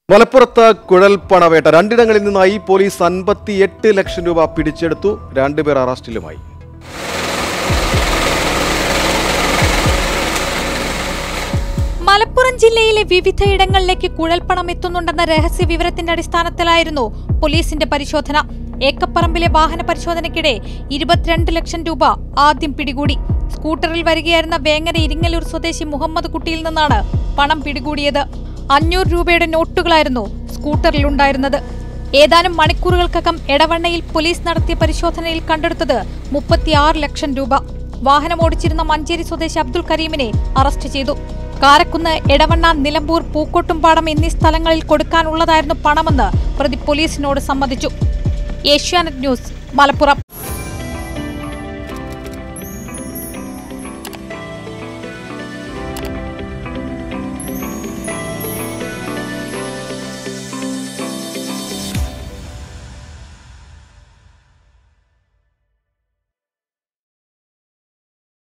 മലപ്പുറത്ത് കുഴൽപ്പണവേട്ട രണ്ടിടങ്ങളിൽ നിന്നായി പോലീസ് അൻപത്തിയെട്ട് ലക്ഷം രൂപ പിടിച്ചെടുത്തു രണ്ടുപേർ അറസ്റ്റിലുമായി മലപ്പുറം ജില്ലയിലെ വിവിധയിടങ്ങളിലേക്ക് കുഴൽപ്പണം എത്തുന്നുണ്ടെന്ന രഹസ്യ വിവരത്തിന്റെ അടിസ്ഥാനത്തിലായിരുന്നു പോലീസിന്റെ പരിശോധന ഏക്കപ്പറമ്പിലെ വാഹന പരിശോധനയ്ക്കിടെ ഇരുപത്തിരണ്ട് ലക്ഷം രൂപ ആദ്യം പിടികൂടി സ്കൂട്ടറിൽ വരികയായിരുന്ന വേങ്ങര ഇരിങ്ങലൂർ സ്വദേശി മുഹമ്മദ് കുട്ടിയിൽ നിന്നാണ് പണം പിടികൂടിയത് അഞ്ഞൂറ് രൂപയുടെ നോട്ടുകളായിരുന്നു സ്കൂട്ടറിലുണ്ടായിരുന്നത് ഏതാനും മണിക്കൂറുകൾക്കകം എടവണ്ണയിൽ പോലീസ് നടത്തിയ പരിശോധനയിൽ കണ്ടെടുത്തത് മുപ്പത്തിയാറ് ലക്ഷം രൂപ വാഹനം ഓടിച്ചിരുന്ന മഞ്ചേരി സ്വദേശി അബ്ദുൽ കരീമിനെ അറസ്റ്റ് ചെയ്തു കാരക്കുന്ന് എടവണ്ണ നിലമ്പൂർ പൂക്കോട്ടുംപാടം എന്നീ സ്ഥലങ്ങളിൽ കൊടുക്കാനുള്ളതായിരുന്നു പണമെന്ന് പ്രതി പോലീസിനോട് സമ്മതിച്ചു ഏഷ്യാനെറ്റ് ന്യൂസ് മലപ്പുറം